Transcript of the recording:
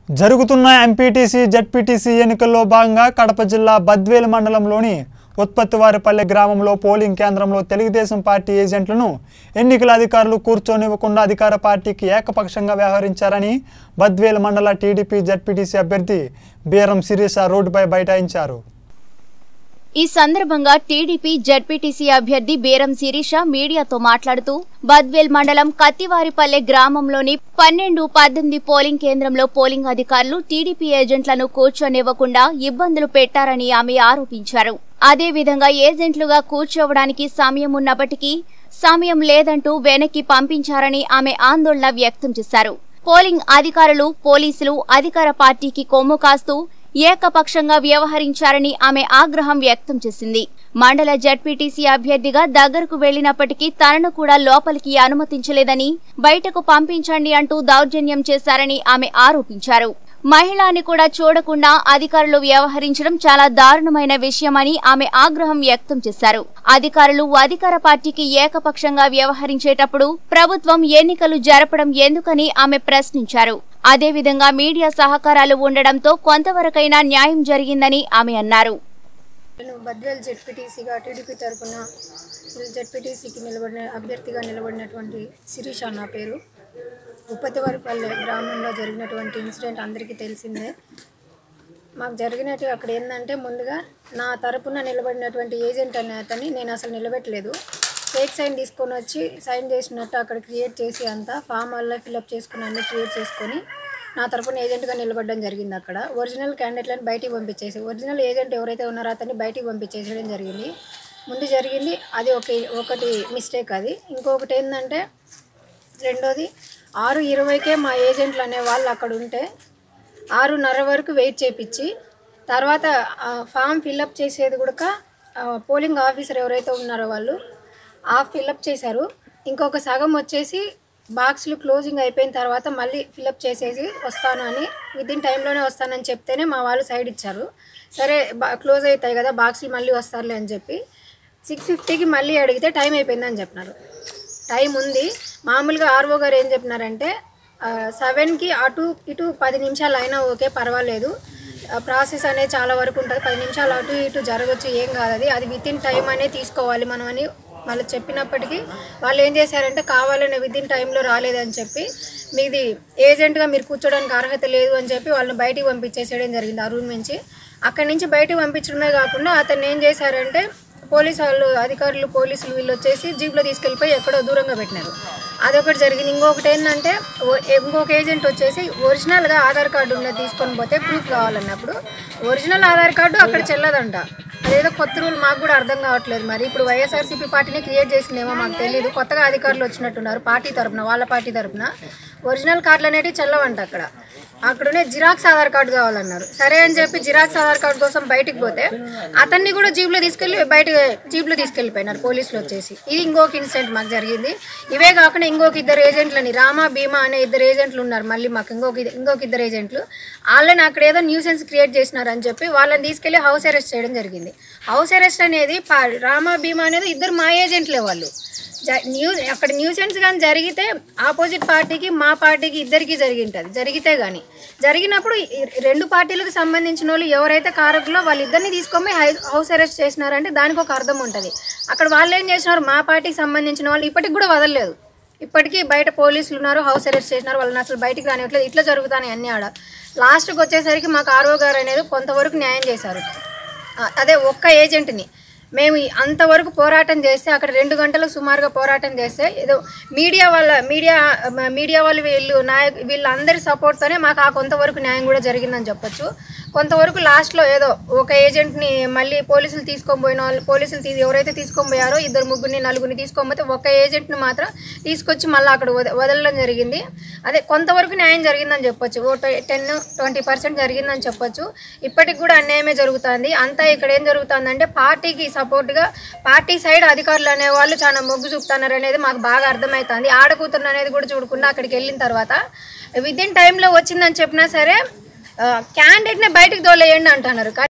జరుగుతున్న MPTC ZPTC ఎన్నికల్లో భాగంగా కడప జిల్లా బద్వేలు మండలంలోని ఉత్పత్తివారిపల్లె గ్రామంలో పోలింగ్ కేంద్రంలో తెలుగుదేశం పార్టీ ఏజెంట్లను ఎన్నికల అధికారులు కూర్చొనివ్వకుండా అధికార పార్టీకి ఏకపక్షంగా వ్యవహరించారని బద్వేలు మండల టీడీపీ జడ్పీటీసీ అభ్యర్థి బీరం శిరీష రోడ్డుపై బైఠాయించారు ఈ సందర్భంగా టీడీపీ జడ్పీటీసీ అభ్యర్థి బేరం శిరీష మీడియాతో మాట్లాడుతూ బద్వేల్ మండలం కత్తివారిపల్లె గ్రామంలోని పన్నెండు పద్దెనిమిది పోలింగ్ కేంద్రంలో పోలింగ్ అధికారులు టీడీపీ ఏజెంట్లను కూర్చొనివ్వకుండా ఇబ్బందులు పెట్టారని ఆమె ఆరోపించారు అదేవిధంగా ఏజెంట్లుగా కూర్చోవడానికి సమయం ఉన్నప్పటికీ సమయం లేదంటూ వెనక్కి పంపించారని ఆమె ఆందోళన వ్యక్తం చేశారు పోలింగ్ అధికారులు పోలీసులు అధికార పార్టీకి కొమ్ము కాస్తూ ఏకపక్షంగా వ్యవహరించారని ఆమె ఆగ్రహం వ్యక్తం చేసింది మండల జడ్పీటీసీ అభ్యర్థిగా దగ్గరకు వెళ్లినప్పటికీ తనను కూడా లోపలికి అనుమతించలేదని బయటకు పంపించండి అంటూ దౌర్జన్యం చేశారని ఆమె ఆరోపించారు మహిళని కూడా చూడకుండా అధికారులు వ్యవహరించడం చాలా దారుణమైన విషయమని ఆమె ఆగ్రహం వ్యక్తం చేశారు అధికారులు అధికార పార్టీకి ఏకపక్షంగా వ్యవహరించేటప్పుడు ప్రభుత్వం ఎన్నికలు జరపడం ఎందుకని ఆమె ప్రశ్నించారు అదేవిధంగా మీడియా సహకారాలు ఉండడంతో కొంతవరకైనా న్యాయం జరిగిందని ఆమె అన్నారు నేను బద్వేల్ జెడ్పీటీసీగా టీడీపీ తరఫున జెడ్పీటీసీకి నిలబడిన అభ్యర్థిగా నిలబడినటువంటి శిరీష నా పేరు ఉప్పతివారిపల్లె గ్రామంలో జరిగినటువంటి ఇన్సిడెంట్ అందరికీ తెలిసిందే మాకు జరిగినట్టు అక్కడ ఏంటంటే ముందుగా నా తరపున నిలబడినటువంటి ఏజెంట్ అనే అతన్ని నేను అసలు నిలబెట్టలేదు ఫేక్ సైన్ తీసుకొని వచ్చి సైన్ చేసినట్టు అక్కడ క్రియేట్ చేసి అంతా ఫామ్ వల్ల ఫిల్అప్ చేసుకుని అన్ని క్రియేట్ చేసుకొని నా తరపున ఏజెంట్గా నిలబడడం జరిగింది అక్కడ ఒరిజినల్ క్యాండిడేట్లను బయటికి పంపించేసి ఒరిజినల్ ఏజెంట్ ఎవరైతే ఉన్నారో అతన్ని బయటికి పంపించేసేయడం జరిగింది ముందు జరిగింది అది ఒక ఒకటి మిస్టేక్ అది ఇంకొకటి ఏంటంటే రెండోది ఆరు ఇరవైకే మా ఏజెంట్లు అనే వాళ్ళు అక్కడ ఉంటే ఆరున్నర వరకు వెయిట్ చేపించి తర్వాత ఆ ఫామ్ ఫిల్అప్ చేసేది కూడా పోలింగ్ ఆఫీసర్ ఎవరైతే ఉన్నారో వాళ్ళు ఆ ఫిల్అప్ చేశారు ఇంకొక సగం వచ్చేసి బాక్స్లు క్లోజింగ్ అయిపోయిన తర్వాత మళ్ళీ ఫిల్అప్ చేసేసి వస్తాను అని విదిన్ టైంలోనే వస్తానని చెప్తేనే మా వాళ్ళు సైడ్ ఇచ్చారు సరే బా క్లోజ్ అవుతాయి కదా బాక్స్లు మళ్ళీ వస్తారులే అని చెప్పి సిక్స్ ఫిఫ్టీకి మళ్ళీ అడిగితే టైం అయిపోయిందని చెప్పినారు టైం ఉంది మామూలుగా ఆర్ఓ గారు ఏం చెప్పినారంటే సెవెన్కి అటు ఇటు పది నిమిషాలు అయినా ఓకే పర్వాలేదు ప్రాసెస్ అనేది చాలా వరకు ఉంటుంది పది నిమిషాలు అటు ఇటు జరగచ్చు ఏం కాదు అది అది విత్ ఇన్ టైం అనే తీసుకోవాలి మనం అని వాళ్ళు చెప్పినప్పటికీ వాళ్ళు ఏం చేశారంటే కావాలని విత్ ఇన్ టైంలో రాలేదని చెప్పి మీది ఏజెంట్గా మీరు కూర్చోడానికి అర్హత లేదు అని చెప్పి వాళ్ళని బయటికి పంపించేసేయడం జరిగింది ఆ రూమ్ నుంచి అక్కడి నుంచి బయటికి పంపించడమే కాకుండా అతన్ని ఏం చేశారంటే పోలీసు వాళ్ళు అధికారులు పోలీసులు వీళ్ళు వచ్చేసి జీప్లో తీసుకెళ్ళిపోయి ఎక్కడో దూరంగా పెట్టినారు అదొకటి జరిగింది ఇంకొకటి ఏంటంటే ఓ- ఇంకొక ఏజెంట్ వచ్చేసి ఒరిజినల్గా ఆధార్ కార్డు ఉన్నది తీసుకొని పోతే ప్రూఫ్ కావాలన్నప్పుడు ఒరిజినల్ ఆధార్ కార్డు అక్కడ చెల్లదంట అదేదో కొత్త రూల్ మాకు కూడా అర్థం కావట్లేదు మరి ఇప్పుడు వైఎస్ఆర్సీపీ పార్టీని క్రియేట్ చేసిందేమో మాకు తెలియదు కొత్తగా అధికారులు వచ్చినట్టున్నారు పార్టీ తరపున వాళ్ళ పార్టీ తరపున ఒరిజినల్ కార్డులు అనేటివి చెల్లవంట అక్కడ అక్కడనే జిరాక్స్ ఆధార్ కార్డు కావాలన్నారు సరే అని చెప్పి జిరాక్స్ ఆధార్ కార్డు కోసం బయటికి పోతే అతన్ని కూడా జీప్లో తీసుకెళ్ళి బయట జీప్లో తీసుకెళ్ళిపోయినారు పోలీసులు వచ్చేసి ఇది ఇంకొక ఇన్సిడెంట్ మాకు జరిగింది ఇవే కాకుండా ఇంకొక ఇద్దరు ఏజెంట్లని రామా భీమా అనే ఇద్దరు ఏజెంట్లు ఉన్నారు మళ్ళీ మాకు ఇంకొక ఇద్ద- ఇంకొక ఇద్దరు ఏజెంట్లు వాళ్ళని అక్కడ ఏదో న్యూసెన్స్ క్రియేట్ చేసినారని చెప్పి వాళ్ళని తీసుకెళ్లి హౌస్ అరెస్ట్ చేయడం జరిగింది హౌస్ అరెస్ట్ అనేది పా- రామా భీమా అనేది ఇద్దరు మా ఏజెంట్లే వాళ్ళు జ- న్యూ అక్కడ న్యూసెన్స్ కానీ జరిగితే ఆపోజిట్ పార్టీకి మా పార్టీకి ఇద్దరికి జరిగి ఉంటుంది జరిగితే కానీ జరిగినప్పుడు ఈ రెండు పార్టీలకు సంబంధించిన వాళ్ళు ఎవరైతే కారకులో వాళ్ళిద్దరిని తీసుకొని హై- హౌస్ అరెస్ట్ చేసినారంటే దానికి ఒక అర్థం ఉంటుంది అక్కడ వాళ్ళు ఏం చేసినారు మా పార్టీకి సంబంధించిన వాళ్ళు ఇప్పటికి కూడా వదలలేదు ఇప్పటికీ బయట పోలీసులు ఉన్నారు హౌస్ అరెస్ట్ చేసినారు వాళ్ళని అసలు బయటికి రానివ్వట్లేదు ఇట్లా జరుగుతాయి అన్నీ ఆడ లాస్ట్కి వచ్చేసరికి మాకు ఆర్ఓ గారు అనేది కొంతవరకు న్యాయం చేశారు ఆ, అదే ఒక్క ఏజెంట్ని మేము ఈ అంతవరకు పోరాటం చేస్తే అక్కడ రెండు గంటలకు సుమారుగా పోరాటం చేస్తే ఏదో మీడియా వాళ్ళ మీడియా మ- మీడియా వాళ్ళు వీళ్ళు నాయక్ వీళ్ళందరి సపోర్ట్తోనే మాకు ఆ కొంతవరకు న్యాయం కూడా జరిగిందని చెప్పొచ్చు కొంతవరకు లాస్ట్లో ఏదో ఒక ఏజెంట్ని మళ్ళీ పోలీసులు తీసుకొని పోయిన వాళ్ళు పోలీసులు తీ ఎవరైతే తీసుకొని పోయారో ఇద్దరు ముగ్గురిని నలుగురిని తీసుకొని పోతే ఒక ఏజెంట్ని మాత్రం తీసుకొచ్చి మళ్ళీ అక్కడ వద- వదలడం జరిగింది అదే కొంతవరకు న్యాయం జరిగిందని చెప్పొచ్చు ఓ టెన్ ట్వంటీ పర్సెంట్ జరిగిందని చెప్పొచ్చు ఇప్పటికి కూడా అన్యాయమే జరుగుతుంది అంతా ఇక్కడ ఏం జరుగుతుందంటే పార్టీకి సపోర్ట్గా పార్టీ సైడ్ అధికారులు అనేవాళ్ళు చాలా మొగ్గు చూపుతున్నారు అనేది మాకు బాగా అర్థమవుతుంది ఆడకూతురు అనేది కూడా చూడకుండా అక్కడికి వెళ్ళిన తర్వాత విత్ ఇన్ టైంలో వచ్చిందని చెప్పినా సరే క్యాండిడేట్ని బయటకు తోలేయండి అంటున్నారు